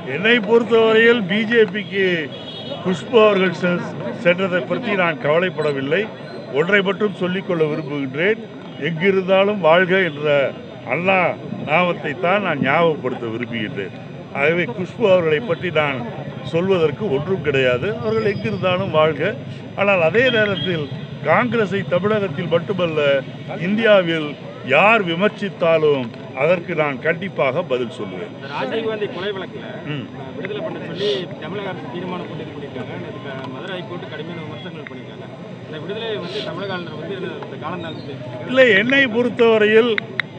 என்னை பொறுத்தவரையில் பிஜேபிக்கு குஷ்பு அவர்கள் செ- சென்றதை பற்றி நான் கவலைப்படவில்லை ஒன்றை மட்டும் சொல்லிக்கொள்ள விரும்புகின்றேன் எங்கிருந்தாலும் வாழ்க என்ற அண்ணா நாமத்தை தான் நான் ஞாபகப்படுத்த விரும்புகின்றேன் ஆகவே குஷ்பு அவர்களை பற்றி நான் சொல்வதற்கு ஒன்றும் கிடையாது அவர்கள் எங்கிருந்தாலும் வாழ்க ஆனால் அதே நேரத்தில் காங்கிரஸை தமிழகத்தில் மட்டுமல்ல இந்தியாவில் யார் விமர்சித்தாலும் அதற்கு நான் கண்டிப்பாக பதில் சொல்லுவேன் இந்த ராஜீவ்காந்தி கொலை வழக்குல ம். அஹ், விடுதலை பண்ண சொல்லி தமிழக அரசு தீர்மானம் கொண்டு இது பண்ணியிருக்காங்க நேற்று க- மதுரை ஹைகோர்ட்டு கடுமையான விமர்சனங்கள் பண்ணியிருக்காங்க இந்த விடுதலை வந்து தமிழக ஆளுநர் வந்து என்ன இந்த காலந்தாழ்த்து இல்லை என்னை பொறுத்தவரையில்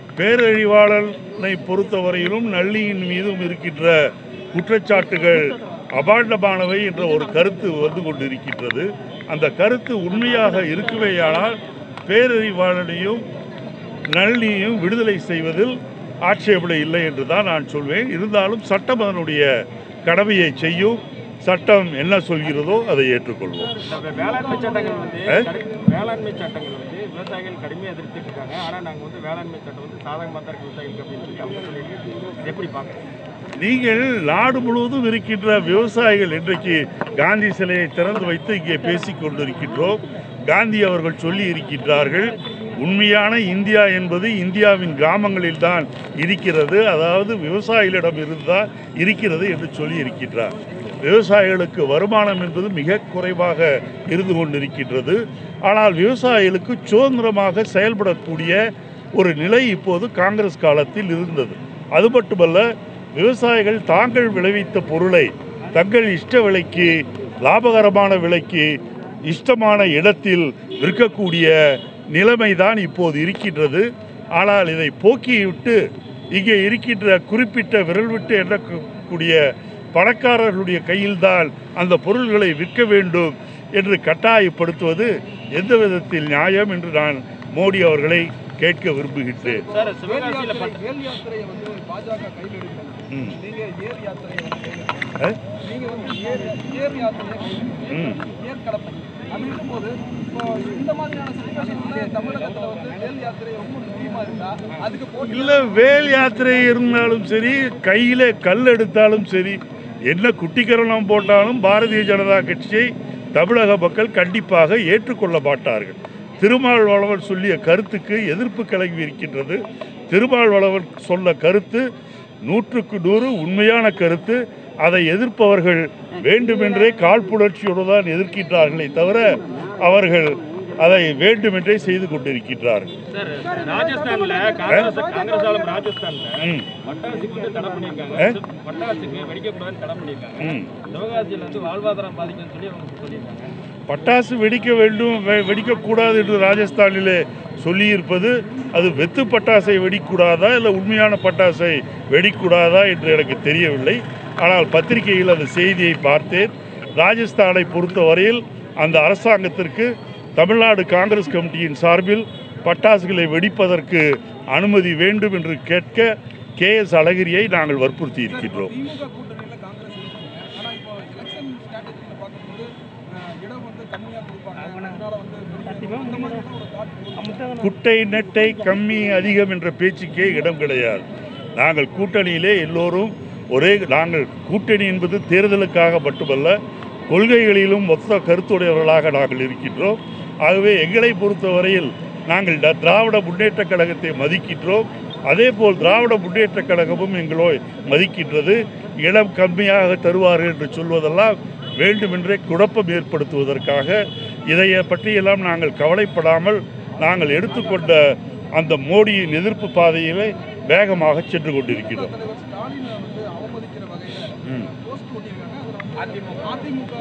பேரழிவாளனை பொறுத்தவரையிலும் நள்ளியின் மீதும் இருக்கின்ற குற்றச்சாட்டுகள் அபாண்டமானவை என்ற ஒரு கருத்து வந்து கொண்டிருக்கின்றது அந்த கருத்து உண்மையாக இருக்குமேயானால் பேரறிவாளனையும் நளினியையும் விடுதலை செய்வதில் ஆட்சேபனை இல்லை என்று தான் நான் சொல்வேன் இருந்தாலும் சட்டம் அதனுடைய கடமையை செய்யும் சட்டம் என்ன சொல்கிறதோ அதை ஏற்றுக்கொள்வோம் இந்த வேளாண்மை சட்டங்கள் வந்து ஆ? கடு- வேளாண்மை சட்டங்கள் வந்து விவசாயிகள் கடுமையாக எதிர்த்துட்டு இருக்காங்க ஆனால் நாங்கள் வந்து வேளாண்மை சட்டம் வந்து சாதகமாக தான் இருக்கு விவசாயிகளுக்கு அப்படின்னு சொல்லி அவங்க சொல்லிட்டு இதை எப்படி பார்க்குறோம் நீங்கள் நாடு முழுவதும் இருக்கின்ற விவசாயிகள் இன்றைக்கு காந்தி சிலையை திறந்து வைத்து இங்கே பேசிக் கொண்டிருக்கின்றோம் காந்தி அவர்கள் சொல்லி இருக்கின்றார்கள் உண்மையான இந்தியா என்பது இந்தியாவின் கிராமங்களில் தான் இருக்கிறது அதாவது விவசாயிகளிடம் இருந்தால் இருக்கிறது என்று சொல்லி இருக்கின்றார் விவசாயிகளுக்கு வருமானம் என்பது மிக குறைவாக இருந்து கொண்டிருக்கின்றது ஆனால் விவசாயிகளுக்கு சுதந்திரமாக செயல்படக்கூடிய ஒரு நிலை இப்போது காங்கிரஸ் காலத்தில் இருந்தது அது மட்டுமல்ல விவசாயிகள் தாங்கள் விளைவித்த பொருளை தங்கள் இஷ்ட விலைக்கு லாபகரமான விலைக்கு இஷ்டமான இடத்தில் விற்கக்கூடிய நிலைமைதான் இப்போது இருக்கின்றது ஆனால் இதை போக்கிவிட்டு இங்கே இருக்கின்ற குறிப்பிட்ட விரல் விட்டு எண்ணக்கூடிய பணக்காரர்களுடைய கையில்தான் அந்த பொருள்களை விற்க வேண்டும் என்று கட்டாயப்படுத்துவது எந்த விதத்தில் நியாயம் என்று நான் மோடி அவர்களை கேட்க விரும்புகின்றேன் சார் சிவகாசியில் பட்ட வேல் யாத்திரையை வந்து பாஜக கையில் எடுக்கணும் ம். நீங்க ஏர் யாத்திரையை வந்து கையில் ஆ? நீங்க வந்து ஏர் ஏர் யாத்திரையை கையில் ம். ஏர் கடப்பை அப்படி இருக்கும்போது இப்போ இந்த மாதிரியான சுச்சுவேஷன்ல தமிழகத்துல வந்து வேல் யாத்திரை ரொம்ப முக்கியமா இருக்கா அதுக்கு போட்டி இல்லை வேல் யாத்திரை இருந்தாலும் சரி கையில் கல் எடுத்தாலும் சரி என்ன குட்டிக்கரணம் போட்டாலும் பாரதிய ஜனதா கட்சியை தமிழக மக்கள் கண்டிப்பாக ஏற்றுக்கொள்ள மாட்டார்கள் திருமாவளவன் சொல்லிய கருத்துக்கு எதிர்ப்பு கிளம்பி இருக்கின்றது திருமாவளவன் சொன்ன கருத்து நூற்றுக்கு நூறு உண்மையான கருத்து அதை எதிர்ப்பவர்கள் வேண்டுமென்றே காழ்ப்புணர்ச்சியோடு தான் எதிர்க்கின்றார்களே தவிர அவர்கள் அதை வேண்டுமென்றே செய்து கொண்டிருக்கின்றார்கள் சார் ராஜஸ்தான்ல காங்கிரஸ் காங்கிரஸ் ஆளும் ராஜஸ்தான்ல ம் பட்டாசுக்கு வந்து தடை ஆ? பண்ணியிருக்காங்க பட்டாசுக்கு வெடிக்கக்கூடாதுன்னு தடை பண்ணியிருக்காங்க ம் சிவகாசியில் வந்து வாழ்வாதாரம் பாதிக்கும்னு சொல்லி அவங்க சொல்லியிருக்காங்க பட்டாசு வெடிக்க வேண்டும் வெ- வெடிக்கக்கூடாது என்று ராஜஸ்தானிலே சொல்லியிருப்பது அது வெத்து பட்டாசை வெடிக்கூடாதா இல்லை உண்மையான பட்டாசை வெடிக்கூடாதா என்று எனக்கு தெரியவில்லை ஆனால் பத்திரிகையில் அந்த செய்தியை பார்த்தேன் ராஜஸ்தானை பொறுத்தவரையில் அந்த அரசாங்கத்திற்கு தமிழ்நாடு காங்கிரஸ் கமிட்டியின் சார்பில் பட்டாசுகளை வெடிப்பதற்கு அனுமதி வேண்டும் என்று கேட்க கே எஸ் அழகிரியை நாங்கள் வற்புறுத்தி இருக்கின்றோம் திமுக கூட்டணியில காங்கிரஸ் இருக்காங்க ஆனா இப்போ எலெக்ஷன் ஸ்ட்ராட்டஜில பார்க்கும்போது அஹ், இடம் வந்து கம்மியா கொடுப்பாங்க அதனால வந்து இந்த மாதிரியான ஒரு தாட் குட்டை நெட்டை கம்மி அதிகம் என்ற பேச்சுக்கே இடம் கிடையாது நாங்கள் கூட்டணியிலே எல்லோரும் ஒரே நாங்கள் கூட்டணி என்பது தேர்தலுக்காக மட்டுமல்ல கொள்கைகளிலும் மொத்த கருத்துடையவர்களாக நாங்கள் இருக்கின்றோம் ஆகவே எங்களை பொறுத்தவரையில் நாங்கள் ட- திராவிட முன்னேற்றக் கழகத்தை மதிக்கின்றோம் அதேபோல் திராவிட முன்னேற்றக் கழகமும் எங்களோ மதிக்கின்றது இடம் கம்மியாக தருவார்கள் என்று சொல்வதெல்லாம் வேண்டுமென்றே குழப்பம் ஏற்படுத்துவதற்காக இதைய பற்றியெல்லாம் நாங்கள் கவலைப்படாமல் நாங்கள் எடுத்துக்கொண்ட அந்த மோடியின் எதிர்ப்பு பாதையிலே வேகமாக சென்று கொண்டிருக்கிறோம் தலைவர் ஸ்டாலினை வந்து அவமதிக்கிற வகையில ம். போஸ்ட் போட்டிருக்காங்க அதுல வந்து அதிமுக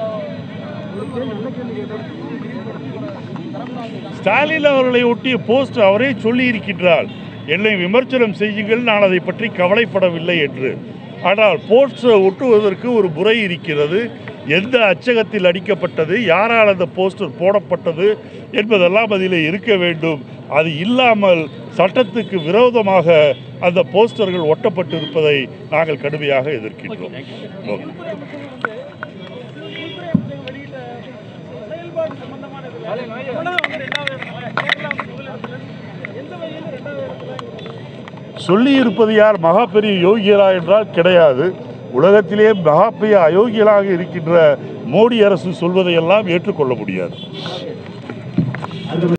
அதிமுக ஸ்டாலின் அவர்களை ஒட்டிய போஸ்ட் அவரே சொல்லி இருக்கின்றார் என்னை விமர்சனம் செய்யுங்கள் நான் அதை பற்றி கவலைப்படவில்லை என்று ஆனால் போஸ்ட் ஒட்டுவதற்கு ஒரு முறை இருக்கிறது எந்த அச்சகத்தில் அடிக்கப்பட்டது யாரால் அந்த போஸ்டர் போடப்பட்டது என்பதெல்லாம் அதில் இருக்க வேண்டும் அது இல்லாமல் சட்டத்துக்கு விரோதமாக அந்த போஸ்டர்கள் ஒட்டப்பட்டு இருப்பதை நாங்கள் கடுமையாக எதிர்க்கின்றோம் ஓகே சொல்லியிருப்பது யார் மகா பெரிய யோகியரா என்றால் கிடையாது உலகத்திலே மகாப்பெரிய அயோக்கியலாக இருக்கின்ற மோடி அரசு சொல்வதையெல்லாம் ஏற்றுக்கொள்ள முடியாது